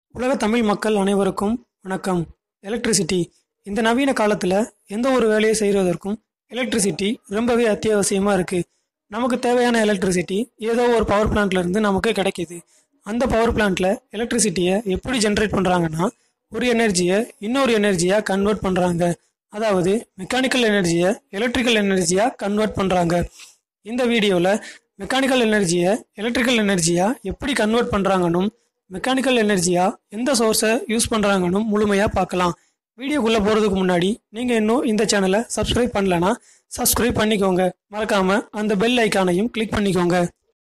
உலக தமிழ் மக்கள் அனைவருக்கும் வணக்கம் எலக்ட்ரிசிட்டி இந்த நவீன காலத்தில் எந்த ஒரு வேலையை செய்கிறதற்கும் எலக்ட்ரிசிட்டி ரொம்பவே அத்தியாவசியமாக இருக்குது நமக்கு தேவையான எலக்ட்ரிசிட்டி ஏதோ ஒரு பவர் பிளான்ட்ல இருந்து நமக்கு கிடைக்கிது அந்த பவர் பிளான்ட்ல எலக்ட்ரிசிட்டியை எப்படி ஜென்ரேட் பண்ணுறாங்கன்னா ஒரு எனர்ஜியை இன்னொரு எனர்ஜியாக கன்வெர்ட் பண்ணுறாங்க அதாவது மெக்கானிக்கல் எனர்ஜியை எலக்ட்ரிக்கல் எனர்ஜியாக கன்வெர்ட் பண்ணுறாங்க இந்த வீடியோவில் மெக்கானிக்கல் எனர்ஜியை எலக்ட்ரிக்கல் எனர்ஜியாக எப்படி கன்வெர்ட் பண்ணுறாங்கன்னு மெக்கானிக்கல் எனர்ஜியாக எந்த சோர்ஸை யூஸ் பண்ணுறாங்கன்னு முழுமையாக பார்க்கலாம் வீடியோக்குள்ளே போகிறதுக்கு முன்னாடி நீங்கள் இன்னும் இந்த சேனலை சப்ஸ்கிரைப் பண்ணலனா சப்ஸ்கிரைப் பண்ணிக்கோங்க மறக்காமல் அந்த பெல் ஐக்கானையும் கிளிக் பண்ணிக்கோங்க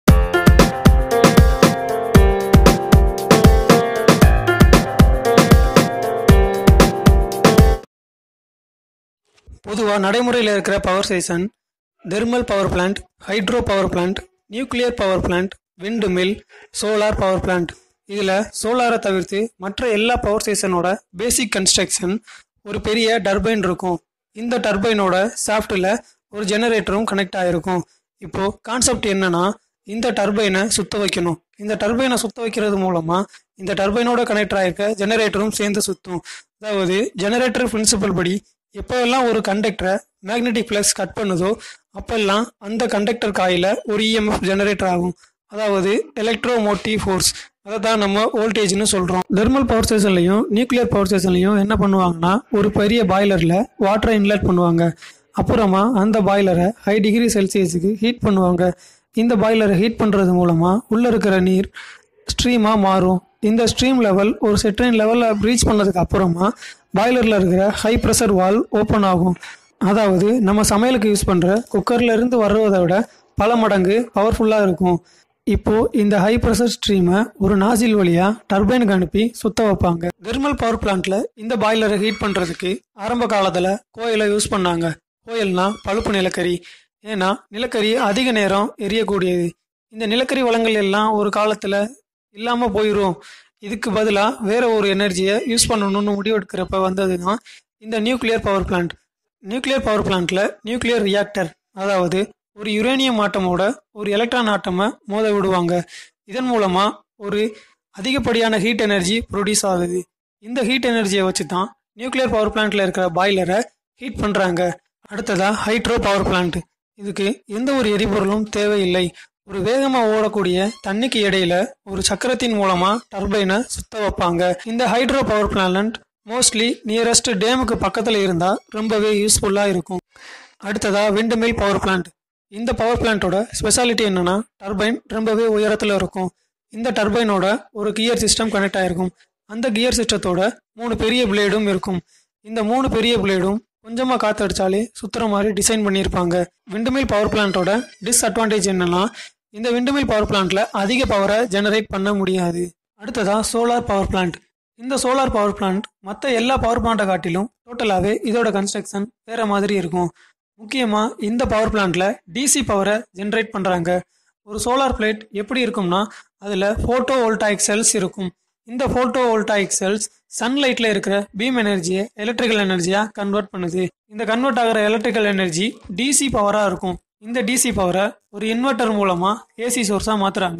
பொதுவாக நடைமுறையில் இருக்கிற power station thermal power plant hydro power plant nuclear power plant wind mill solar power plant இதில் சோலாரை தவிர்த்து மற்ற எல்லா பவர் ஸ்டேஷனோட பேசிக் கன்ஸ்ட்ரக்ஷன் ஒரு பெரிய டர்பைன் இருக்கும் இந்த டர்பைனோட சாஃப்ட்டில் ஒரு ஜெனரேட்டரும் கனெக்ட் ஆகிருக்கும் இப்போது கான்செப்ட் என்னன்னா இந்த டர்பைனை சுத்த வைக்கணும் இந்த டர்பைனை சுத்த வைக்கிறது மூலமாக இந்த டர்பைனோட கனெக்ட் ஆகிருக்க ஜெனரேட்டரும் சேர்ந்து சுற்றும் அதாவது ஜெனரேட்டர் பிரின்சிபல் படி எப்போல்லாம் ஒரு கண்டக்டரை மேக்னெட்டிக் ஃப்ளக்ஸ் கட் பண்ணுதோ அப்பெல்லாம் அந்த கண்டக்டர் காயில் ஒரு இஎம்எஃப் ஜெனரேட்டர் ஆகும் அதாவது எலக்ட்ரோமோட்டிவ் ஃபோர்ஸ் அதை தான் நம்ம வோல்டேஜ்னு சொல்கிறோம் தெர்மல் பவர் ஸ்டேஷன்லையும் நியூக்ளியர் பவர் ஸ்டேஷன்லையும் என்ன பண்ணுவாங்கன்னா ஒரு பெரிய பாய்லரில் வாட்டரை இன்லெட் பண்ணுவாங்க அப்புறமா அந்த பாய்லரை ஹை டிகிரி செல்சியஸுக்கு ஹீட் பண்ணுவாங்க இந்த பாய்லரை ஹீட் பண்ணுறது மூலமாக உள்ளே இருக்கிற நீர் ஸ்ட்ரீமாக மாறும் இந்த ஸ்ட்ரீம் லெவல் ஒரு செட்ரைன் லெவலில் ரீச் பண்ணதுக்கு அப்புறமா பாய்லரில் இருக்கிற ஹை ப்ரெஷர் வால் ஓப்பன் ஆகும் அதாவது நம்ம சமையலுக்கு யூஸ் பண்ணுற குக்கர்ல இருந்து வர்றதை விட பல மடங்கு பவர்ஃபுல்லாக இருக்கும் இப்போ இந்த ஹை ப்ரெஷர் ஸ்ட்ரீமை ஒரு நாசில் வழியா டர்பைனுக்கு அனுப்பி சுத்த வைப்பாங்க தெர்மல் பவர் பிளான்ட்ல இந்த பாய்லரை ஹீட் பண்றதுக்கு ஆரம்ப காலத்துல கோயிலை யூஸ் பண்ணாங்க கோயில்னா பழுப்பு நிலக்கரி ஏன்னா நிலக்கரி அதிக நேரம் எரியக்கூடியது இந்த நிலக்கரி வளங்கள் எல்லாம் ஒரு காலத்துல இல்லாம போயிடும் இதுக்கு பதிலாக வேற ஒரு எனர்ஜியை யூஸ் பண்ணணும்னு முடிவெடுக்கிறப்ப வந்தது தான் இந்த nuclear power plant nuclear power பிளான்ட்ல நியூக்ளியர் ரியாக்டர் அதாவது ஒரு யுரேனியம் ஆட்டமோட ஒரு எலக்ட்ரான் ஆட்டமை மோத விடுவாங்க இதன் மூலமா ஒரு அதிகப்படியான ஹீட் எனர்ஜி ப்ரொடியூஸ் ஆகுது இந்த ஹீட் எனர்ஜியை வச்சு தான் நியூக்ளியர் பவர் பிளான்ட்ல இருக்கிற பாய்லரை ஹீட் பண்றாங்க அடுத்ததா ஹைட்ரோ பவர் பிளான்ட் இதுக்கு எந்த ஒரு எரிபொருளும் தேவையில்லை ஒரு வேகமா ஓடக்கூடிய தண்ணிக்கு இடையில ஒரு சக்கரத்தின் மூலமா டர்பைனை சுத்த வைப்பாங்க இந்த hydro power plant mostly nearest டேமுக்கு பக்கத்துல இருந்தா ரொம்பவே யூஸ்ஃபுல்லா இருக்கும் அடுத்ததா விண்டு மில் பவர் பிளான்ட் இந்த பவர் பிளான்ட்டோட ஸ்பெஷாலிட்டி என்னன்னா டர்பைன் ரொம்பவே உயரத்துல இருக்கும் இந்த டர்பைனோட ஒரு கியர் சிஸ்டம் கனெக்ட் ஆயிருக்கும் அந்த கியர் சிஸ்டத்தோட மூணு பெரிய பிளேடும் இருக்கும் இந்த மூணு பெரிய பிளேடும் கொஞ்சமா காத்தடிச்சாலே சுத்துற மாதிரி டிசைன் பண்ணியிருப்பாங்க விண்டுமில் பவர் பிளான்ட்டோட டிஸ்அட்வான்டேஜ் என்னன்னா இந்த விண்டுமில் பவர் பிளான்ட்ல அதிக பவரை ஜெனரேட் பண்ண முடியாது அடுத்ததா சோலார் பவர் பிளான்ட் இந்த சோலார் பவர் பிளான்ட் மற்ற எல்லா பவர் பிளான்ட்டை காட்டிலும் டோட்டலாகவே இதோட கன்ஸ்ட்ரக்ஷன் வேற மாதிரி இருக்கும் முக்கியமாக இந்த பவர் பிளான்ட்ல டிசி பவரை ஜென்ரேட் பண்ணுறாங்க ஒரு சோலார் பிளேட் எப்படி இருக்கும்னா அதில் ஃபோட்டோ வோல்டாயிக் செல்ஸ் இருக்கும் இந்த ஃபோட்டோ வோல்டாயிக் செல்ஸ் சன்லைட்டில் இருக்கிற பீம் எனர்ஜியை எலக்ட்ரிக்கல் எனர்ஜியாக கன்வெர்ட் பண்ணுது இந்த கன்வெர்ட் ஆகிற எலக்ட்ரிக்கல் எனர்ஜி டிசி பவராக இருக்கும் இந்த டிசி பவரை ஒரு இன்வெர்ட்டர் மூலமாக ஏசி சோர்ஸாக மாற்றுறாங்க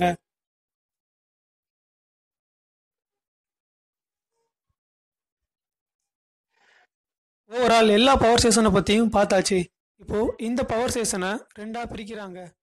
ஓவரால் எல்லா பவர் ஸ்டேஷனை பற்றியும் பார்த்தாச்சு இப்போ இந்த பவர் ஸ்டேஷனை ரெண்டாக பிரிக்கிறாங்க